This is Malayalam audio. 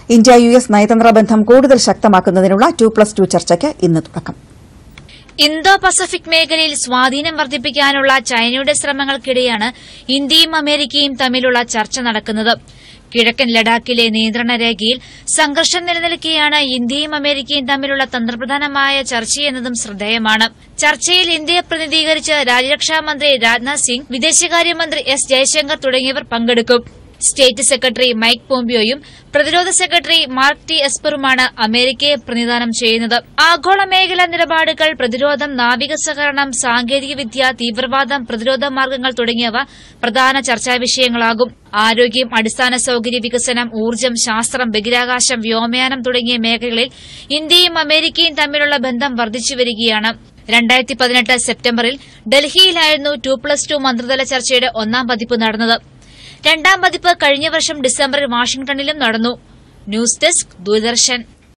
ഇന്ത്യ യു എസ് നയതന്ത്ര ബന്ധം കൂടുതൽ ശക്തമാക്കുന്നതിനുള്ള ടു പ്ലസ് ടു ചർച്ചയ്ക്ക് ഇന്ന് തുടക്കം ഇന്തോ പസഫിക് മേഖലയിൽ സ്വാധീനം വർദ്ധിപ്പിക്കാനുള്ള ചൈനയുടെ ശ്രമങ്ങൾക്കിടെയാണ് ഇന്ത്യയും അമേരിക്കയും തമ്മിലുള്ള ചർച്ച നടക്കുന്നത് കിഴക്കൻ ലഡാക്കിലെ നിയന്ത്രണ രേഖയിൽ സംഘർഷം നിലനിൽക്കെയാണ് ഇന്ത്യയും അമേരിക്കയും തമ്മിലുള്ള തന്ത്രപ്രധാനമായ ചർച്ചയെന്നതും ശ്രദ്ധേയമാണ് ചർച്ചയിൽ ഇന്ത്യയെ പ്രതിനിധീകരിച്ച് രാജ്യരക്ഷാമന്ത്രി രാജ്നാഥ് സിംഗ് വിദേശകാര്യമന്ത്രി എസ് ജയശങ്കർ തുടങ്ങിയവർ പങ്കെടുക്കും സ്റ്റേറ്റ് സെക്രട്ടറി മൈക്ക് പോംപിയോയും പ്രതിരോധ സെക്രട്ടറി മാർക്ക് ടി എസ്പറുമാണ് അമേരിക്കയെ പ്രതിനിധാനം ചെയ്യുന്നത് ആഗോള മേഖലാ നിലപാടുകൾ പ്രതിരോധം നാവിക സഹകരണം സാങ്കേതികവിദ്യ തീവ്രവാദം പ്രതിരോധ മാർഗങ്ങൾ തുടങ്ങിയവ പ്രധാന ചർച്ചാ വിഷയങ്ങളാകും ആരോഗ്യം അടിസ്ഥാന സൌകര്യ വികസനം ഊർജ്ജം ശാസ്ത്രം ബഹിരാകാശം വ്യോമയാനം തുടങ്ങിയ മേഖലകളിൽ ഇന്ത്യയും അമേരിക്കയും തമ്മിലുള്ള ബന്ധം വർദ്ധിച്ചുവരികയാണ് രണ്ടായിരത്തി പതിനെട്ട് സെപ്റ്റംബറിൽ ഡൽഹിയിലായിരുന്നു ടു പ്ലസ് ടു മന്ത്രിതല ചർച്ചയുടെ ഒന്നാം പതിപ്പ് നടന്നത് രണ്ടാം പതിപ്പ് കഴിഞ്ഞ വർഷം ഡിസംബറിൽ വാഷിംഗ്ടണിലും നടന്നു ന്യൂസ് ഡെസ്ക് ദൂരദർശൻ